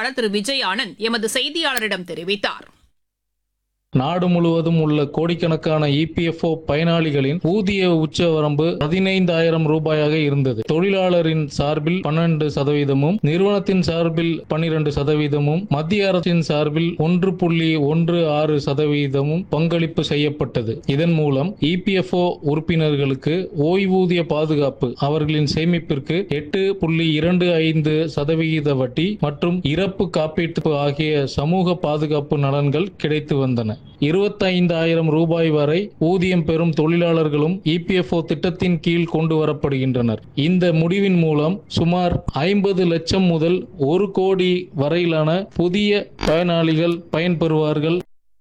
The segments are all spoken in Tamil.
செயலாளர் திரு விஜய் ஆனந்த் எமது செய்தியாளரிடம் தெரிவித்தார் நாடு முழுவதும் உள்ள கோடிக்கணக்கான இபிஎஃப்ஓ பயனாளிகளின் ஊதிய உச்சவரம்பு பதினைந்தாயிரம் ரூபாயாக இருந்தது தொழிலாளரின் சார்பில் பன்னெண்டு சதவீதமும் நிறுவனத்தின் சார்பில் பன்னிரண்டு சதவீதமும் மத்திய அரசின் சார்பில் ஒன்று புள்ளி ஒன்று ஆறு சதவீதமும் பங்களிப்பு செய்யப்பட்டது இதன் மூலம் இபிஎஃப்ஓ உறுப்பினர்களுக்கு ஓய்வூதிய பாதுகாப்பு அவர்களின் சேமிப்பிற்கு எட்டு புள்ளி இரண்டு ஐந்து சதவிகித வட்டி மற்றும் இறப்பு காப்பீட்டு ஆகிய சமூக பாதுகாப்பு நலன்கள் கிடைத்து வந்தன இருபத்தைந்தாயிரம் ரூபாய் வரை ஊதியம் பெறும் தொழிலாளர்களும் இபிஎஃப்ஓ திட்டத்தின் கீழ் கொண்டு வரப்படுகின்றனர் இந்த முடிவின் மூலம் சுமார் ஐம்பது லட்சம் முதல் ஒரு கோடி வரையிலான புதிய பயனாளிகள் பயன்பெறுவார்கள்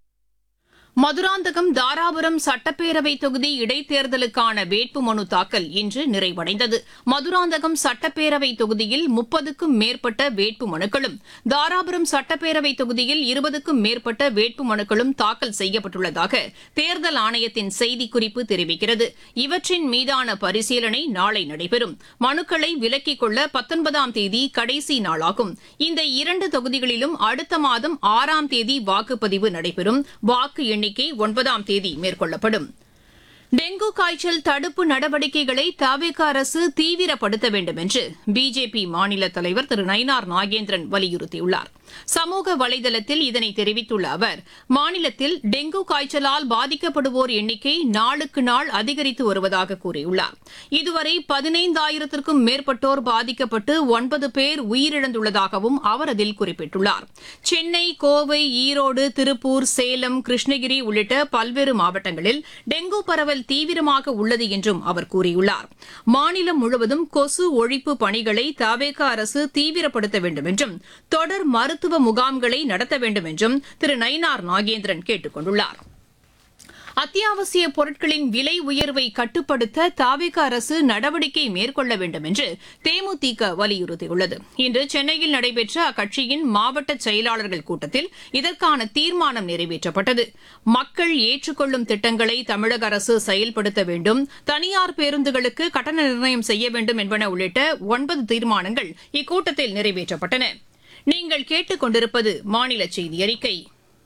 மதுராந்தகம் தாராபுரம் சட்டப்பேரவை தொகுதி இடைத்தேர்தலுக்கான வேட்புமனு தாக்கல் இன்று நிறைவடைந்தது மதுராந்தகம் சட்டப்பேரவை தொகுதியில் முப்பதுக்கும் மேற்பட்ட வேட்புமனுக்களும் தாராபுரம் சட்டப்பேரவை தொகுதியில் இருபதுக்கும் மேற்பட்ட வேட்புமனுக்களும் தாக்கல் செய்யப்பட்டுள்ளதாக தேர்தல் ஆணையத்தின் செய்திக்குறிப்பு தெரிவிக்கிறது இவற்றின் மீதான பரிசீலனை நாளை நடைபெறும் மனுக்களை விலக்கிக் கொள்ள பத்தொன்பதாம் தேதி கடைசி நாளாகும் இந்த இரண்டு தொகுதிகளிலும் அடுத்த மாதம் ஆறாம் தேதி வாக்குப்பதிவு நடைபெறும் வாக்கு எண்ணிக்கை ஒன்பதாம் தேதி மேற்கொள்ளப்படும் டெங்கு காய்ச்சல் தடுப்பு நடவடிக்கைகளை தவிக அரசு தீவிரப்படுத்த வேண்டும் என்று பிஜேபி மாநில தலைவர் திரு நயினார் நாகேந்திரன் வலியுறுத்தியுள்ளார் சமூக வலைதளத்தில் இதனை தெரிவித்துள்ள அவர் மாநிலத்தில் டெங்கு காய்ச்சலால் பாதிக்கப்படுவோர் எண்ணிக்கை நாளுக்கு நாள் அதிகரித்து வருவதாக கூறியுள்ளார் இதுவரை பதினைந்தாயிரத்திற்கும் மேற்பட்டோர் பாதிக்கப்பட்டு ஒன்பது பேர் உயிரிழந்துள்ளதாகவும் அவர் அதில் குறிப்பிட்டுள்ளார் சென்னை கோவை ஈரோடு திருப்பூர் சேலம் கிருஷ்ணகிரி உள்ளிட்ட பல்வேறு மாவட்டங்களில் டெங்கு பரவல் தீவிரமாக உள்ளது என்றும் அவர் கூறியுள்ளார் மாநிலம் முழுவதும் கொசு ஒழிப்பு பணிகளை தவேக அரசு தீவிரப்படுத்த வேண்டும் என்றும் தொடர் மருத்துவ முகாம்களை நடத்த வேண்டும் என்றும் திரு நயினார் நாகேந்திரன் கேட்டுக் கொண்டுள்ளார் அத்தியாவசிய பொருட்களின் விலை உயர்வை கட்டுப்படுத்த தாவிக அரசு நடவடிக்கை மேற்கொள்ள வேண்டும் என்று தேமுதிக வலியுறுத்தியுள்ளது இன்று சென்னையில் நடைபெற்ற அக்கட்சியின் மாவட்ட செயலாளர்கள் கூட்டத்தில் இதற்கான தீர்மானம் நிறைவேற்றப்பட்டது மக்கள் ஏற்றுக்கொள்ளும் திட்டங்களை தமிழக அரசு செயல்படுத்த வேண்டும் தனியார் பேருந்துகளுக்கு கட்டண நிர்ணயம் செய்ய வேண்டும் என்பன உள்ளிட்ட ஒன்பது தீர்மானங்கள் இக்கூட்டத்தில் நிறைவேற்றப்பட்டன நீங்கள் கேட்டுக் கொண்டிருப்பது மாநில செய்தி அறிக்கை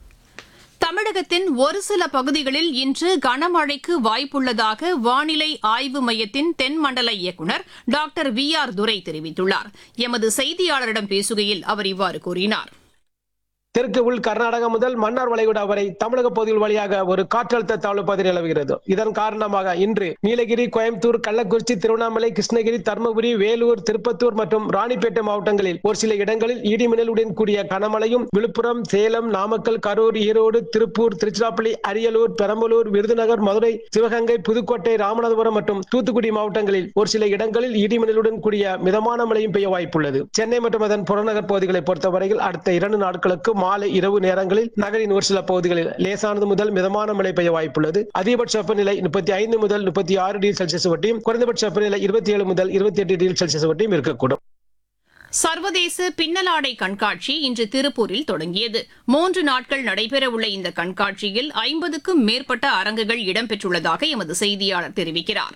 தமிழகத்தின் ஒரு சில பகுதிகளில் இன்று கனமழைக்கு வாய்ப்புள்ளதாக வானிலை ஆய்வு மையத்தின் தென்மண்டல இயக்குநர் டாக்டர் வி ஆர் துரை தெரிவித்துள்ளார் எமது செய்தியாளரிடம் பேசுகையில் அவர் இவ்வாறு கூறினார் தெற்கு உள் கர்நாடகா முதல் மன்னார் வளைகுடா வரை தமிழக பகுதிகள் வழியாக ஒரு காற்றழுத்த தாழ்வு பகுதி நிலவுகிறது இதன் காரணமாக இன்று நீலகிரி கோயம்புத்தூர் கள்ளக்குறிச்சி திருவண்ணாமலை கிருஷ்ணகிரி தருமபுரி வேலூர் திருப்பத்தூர் மற்றும் ராணிப்பேட்டை மாவட்டங்களில் ஒரு சில இடங்களில் இடிமின்னலுடன் கூடிய கனமழையும் விழுப்புரம் சேலம் நாமக்கல் கரூர் ஈரோடு திருப்பூர் திருச்சிராப்பள்ளி அரியலூர் பெரம்பலூர் விருதுநகர் மதுரை சிவகங்கை புதுக்கோட்டை ராமநாதபுரம் மற்றும் தூத்துக்குடி மாவட்டங்களில் ஒரு சில இடங்களில் இடிமின்னலுடன் கூடிய மிதமான மழையும் பெய்ய வாய்ப்புள்ளது சென்னை மற்றும் அதன் புறநகர் பகுதிகளை பொறுத்தவரையில் அடுத்த இரண்டு நாட்களுக்கு மாலை இரவு நேரங்களில் நகரின் ஒரு சில பகுதிகளில் லேசானது முதல் மிதமான மழை பெய்ய வாய்ப்புள்ளது அதிகபட்ச வெப்பநிலை முப்பத்தி ஐந்து முதல் முப்பத்தி ஆறு டிகிரி செல்சியஸ் வட்டியும் குறைந்தபட்ச வெப்பநிலை இருபத்தி ஏழு முதல் இருபத்தி எட்டு டிகிரி செல்சியஸ் வட்டியும் இருக்கக்கூடும் சர்வதேச பின்னலாடை கண்காட்சி இன்று திருப்பூரில் தொடங்கியது மூன்று நாட்கள் நடைபெறவுள்ள இந்த கண்காட்சியில் ஐம்பதுக்கும் மேற்பட்ட அரங்குகள் இடம்பெற்றுள்ளதாக எமது செய்தியாளர் தெரிவிக்கிறார்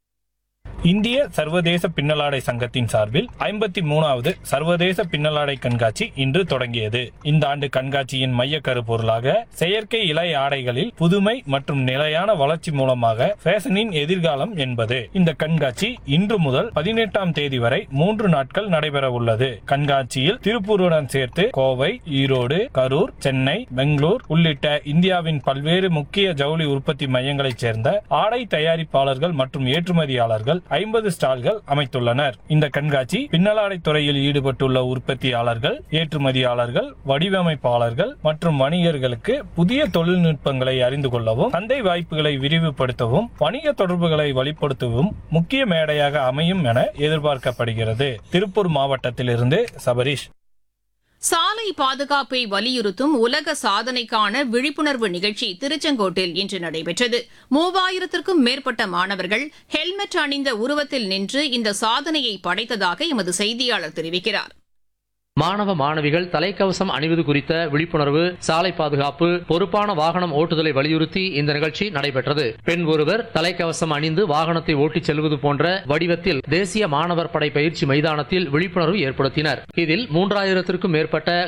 இந்திய சர்வதேச பின்னலாடை சங்கத்தின் சார்பில் ஐம்பத்தி மூணாவது சர்வதேச பின்னலாடை கண்காட்சி இன்று தொடங்கியது இந்த ஆண்டு கண்காட்சியின் மைய கருப்பொருளாக செயற்கை இலை ஆடைகளில் புதுமை மற்றும் நிலையான வளர்ச்சி மூலமாக ஃபேஷனின் எதிர்காலம் என்பது இந்த கண்காட்சி இன்று முதல் பதினெட்டாம் தேதி வரை மூன்று நாட்கள் நடைபெற உள்ளது கண்காட்சியில் திருப்பூருடன் சேர்த்து கோவை ஈரோடு கரூர் சென்னை பெங்களூர் உள்ளிட்ட இந்தியாவின் பல்வேறு முக்கிய ஜவுளி உற்பத்தி மையங்களைச் சேர்ந்த ஆடை தயாரிப்பாளர்கள் மற்றும் ஏற்றுமதியாளர்கள் ஐம்பது ஸ்டால்கள் அமைத்துள்ளனர் இந்த கண்காட்சி பின்னலாடை துறையில் ஈடுபட்டுள்ள உற்பத்தியாளர்கள் ஏற்றுமதியாளர்கள் வடிவமைப்பாளர்கள் மற்றும் வணிகர்களுக்கு புதிய தொழில்நுட்பங்களை அறிந்து கொள்ளவும் சந்தை வாய்ப்புகளை விரிவுபடுத்தவும் வணிக தொடர்புகளை வலுப்படுத்தவும் முக்கிய மேடையாக அமையும் என எதிர்பார்க்கப்படுகிறது திருப்பூர் மாவட்டத்திலிருந்து சபரீஷ் சாலை பாதுகாப்பை வலியுறுத்தும் உலக சாதனைக்கான விழிப்புணர்வு நிகழ்ச்சி திருச்செங்கோட்டில் இன்று நடைபெற்றது மூவாயிரத்திற்கும் மேற்பட்ட மாணவர்கள் ஹெல்மெட் அணிந்த உருவத்தில் நின்று இந்த சாதனையை படைத்ததாக எமது செய்தியாளர் தெரிவிக்கிறார் மாணவ மாணவிகள் தலைக்கவசம் அணிவது குறித்த விழிப்புணர்வு சாலை பாதுகாப்பு பொறுப்பான வாகனம் ஓட்டுதலை வலியுறுத்தி இந்த நிகழ்ச்சி நடைபெற்றது பெண் ஒருவர் தலைக்கவசம் அணிந்து வாகனத்தை ஓட்டிச் செல்வது போன்ற வடிவத்தில் தேசிய மாணவர் படை பயிற்சி மைதானத்தில் விழிப்புணர்வு ஏற்படுத்தினர் இதில் மூன்றாயிரத்திற்கும் மேற்பட்ட